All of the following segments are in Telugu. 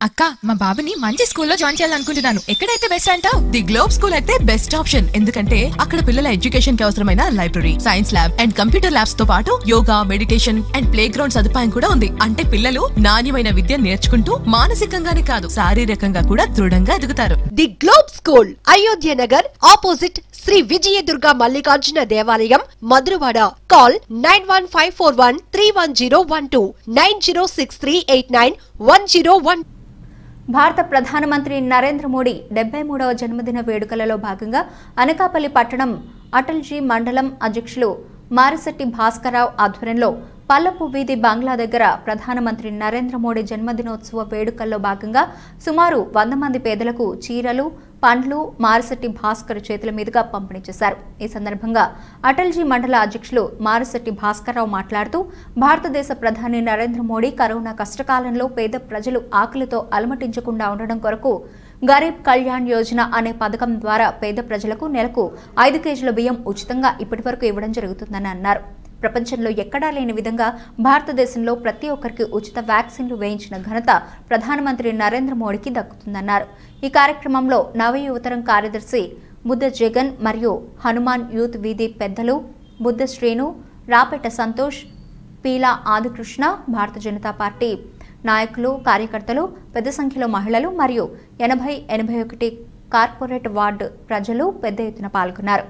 అక్క మా బాబుని మంచి స్కూల్లో జాయిన్ చేయాలనుకుంటున్నాను ఎక్కడైతే బెస్ట్ అంటావు ది గ్లోబ్ స్కూల్ అయితే బెస్ట్ ఆప్షన్ ఎందుకంటే అక్కడ పిల్లల ఎడ్యుకేషన్ కి అవసరమైన library science lab and computer labs తో పాటు yoga meditation and play ground సదుపాయం కూడా ఉంది అంటే పిల్లలు నాణ్యమైన విద్య నేర్చుకుంటూ మానసికంగానే కాదు శారీరకంగా కూడా దృఢంగా ఎదుగుతారు the Globe School Ayodhya Nagar opposite Shri Vijayadurga Mallikarjuna దేవాలయం Madhurawada call nine one five four one three one zero one two nine zero six three eight nine one zero one భారత ప్రధానమంత్రి నరేంద్ర మోడీ డెబ్బై మూడవ జన్మదిన వేడుకలలో భాగంగా అనకాపల్లి పట్టణం అటల్జీ మండలం అధ్యక్షులు మారిశెట్టి భాస్కరరావు ఆధ్వర్యంలో పల్లపు వీధి బంగ్లా దగ్గర ప్రధానమంత్రి నరేంద్ర మోడీ జన్మదినోత్సవ వేడుకల్లో భాగంగా సుమారు వంద మంది పేదలకు చీరలు పండ్లు మారిశెట్టి భాస్కర్ చేతుల మీదుగా పంపిణీ చేశారు ఈ సందర్భంగా అటల్జీ మండల అధ్యక్షులు మారిశెట్టి భాస్కర్రావు మాట్లాడుతూ భారతదేశ ప్రధాని నరేంద్ర మోడీ కరోనా కష్టకాలంలో పేద ప్రజలు ఆకలితో అలమటించకుండా ఉండడం కొరకు గరీబ్ కళ్యాణ్ యోజన అనే పథకం ద్వారా పేద ప్రజలకు నెలకు ఐదు కేజీల బియ్యం ఉచితంగా ఇప్పటివరకు ఇవ్వడం జరుగుతుందని అన్నారు ప్రపంచంలో ఎక్కడా లేని విధంగా భారతదేశంలో ప్రతి ఒక్కరికి ఉచిత వ్యాక్సిన్లు వేయించిన ఘనత ప్రధానమంత్రి నరేంద్ర మోడీకి దక్కుతుందన్నారు ఈ కార్యక్రమంలో నవయువతరం కార్యదర్శి బుద్ధ జగన్ మరియు హనుమాన్ యూత్ వీధి పెద్దలు బుద్ధ శ్రీను రాపేట సంతోష్ పీలా ఆదికృష్ణ భారత జనతా పార్టీ నాయకులు కార్యకర్తలు పెద్ద సంఖ్యలో మహిళలు మరియు ఎనభై ఎనభై ఒకటి కార్పొరేట్ వార్డు ప్రజలు పెద్ద ఎత్తున పాల్గొన్నారు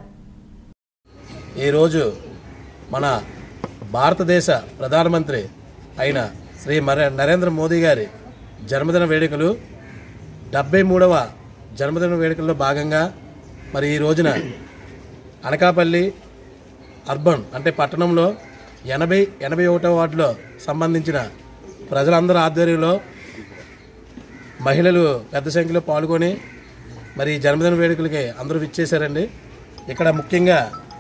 ఈరోజు మన భారతదేశ ప్రధానమంత్రి అయిన శ్రీ మర నరేంద్ర మోదీ గారి జన్మదిన వేడుకలు డెబ్బై మూడవ జన్మదిన వేడుకల్లో భాగంగా మరి ఈ రోజున అనకాపల్లి అర్బన్ అంటే పట్టణంలో ఎనభై ఎనభై ఒకటో వార్డులో సంబంధించిన ప్రజలందరి ఆధ్వర్యంలో మహిళలు పెద్ద సంఖ్యలో పాల్గొని మరి ఈ జన్మదిన వేడుకలకి అందరూ విచ్చేశారండి ఇక్కడ ముఖ్యంగా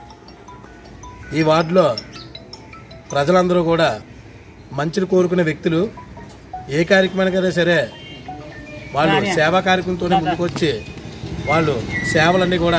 ఈ వార్డులో ప్రజలందరూ కూడా మంచిని కోరుకునే వ్యక్తులు ఏ కార్యక్రమానికైనా సరే వాళ్ళు సేవా కార్యక్రమంతోనే ముందుకొచ్చి వాళ్ళు సేవలన్నీ కూడా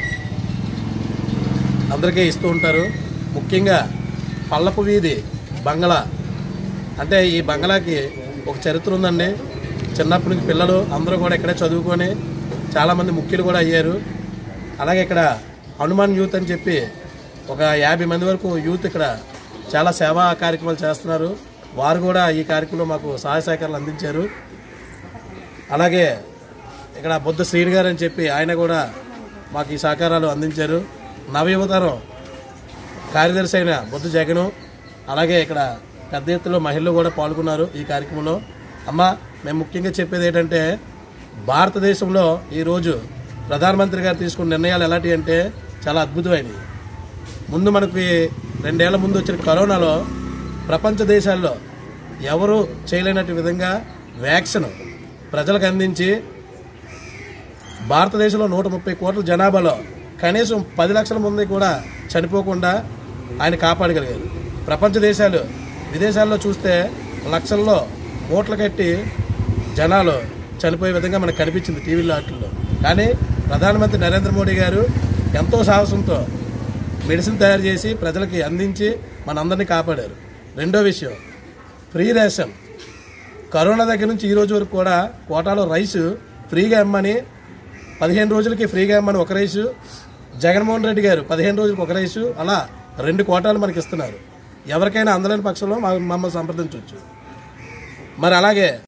అందరికీ ఇస్తూ ఉంటారు ముఖ్యంగా పల్లపు వీధి బంగళా అంటే ఈ బంగళాకి ఒక చరిత్ర ఉందండి చిన్నప్పటి నుంచి పిల్లలు అందరూ కూడా ఇక్కడే చదువుకొని చాలామంది ముఖ్యులు కూడా అయ్యారు అలాగే ఇక్కడ హనుమాన్ యూత్ అని చెప్పి ఒక యాభై మంది వరకు యూత్ ఇక్కడ చాలా సేవా కార్యక్రమాలు చేస్తున్నారు వారు కూడా ఈ కార్యక్రమంలో మాకు సహాయ సహకారాలు అందించారు అలాగే ఇక్కడ బుద్ధ శ్రీని గారు అని చెప్పి ఆయన కూడా మాకు ఈ సహకారాలు అందించారు నవయువతరం కార్యదర్శి అయిన బుద్ధ జగను అలాగే ఇక్కడ పెద్ద ఎత్తులో మహిళలు కూడా పాల్గొన్నారు ఈ కార్యక్రమంలో అమ్మ మేము ముఖ్యంగా చెప్పేది ఏంటంటే భారతదేశంలో ఈరోజు ప్రధానమంత్రి గారు తీసుకున్న నిర్ణయాలు ఎలాంటివి అంటే చాలా అద్భుతమైనవి ముందు మనకి రెండేళ్ల ముందు వచ్చిన కరోనాలో ప్రపంచ దేశాల్లో ఎవరు చేయలేనట్టు విధంగా వ్యాక్సిన్ ప్రజలకు అందించి భారతదేశంలో నూట ముప్పై కోట్ల జనాభాలో కనీసం పది లక్షల మంది కూడా చనిపోకుండా ఆయన కాపాడగలిగారు ప్రపంచ దేశాలు విదేశాల్లో చూస్తే లక్షల్లో మూటలు కట్టి జనాలు చనిపోయే విధంగా మనకు కనిపించింది టీవీలో వాటిల్లో కానీ ప్రధానమంత్రి నరేంద్ర మోడీ గారు ఎంతో సాహసంతో మెడిసిన్ తయారు చేసి ప్రజలకి అందించి మనందరినీ కాపాడారు రెండో విషయం ఫ్రీ రేషన్ కరోనా దగ్గర నుంచి ఈ రోజు వరకు కూడా కోటాలో రైస్ ఫ్రీగా ఇమ్మని పదిహేను రోజులకి ఫ్రీగా ఇమ్మని ఒక రైసు జగన్మోహన్ రెడ్డి గారు పదిహేను రోజులకు ఒక రైసు అలా రెండు కోటాలు మనకి ఇస్తున్నారు ఎవరికైనా అందలేని పక్షంలో మా- మమ్మల్ని సంప్రదించవచ్చు మరి అలాగే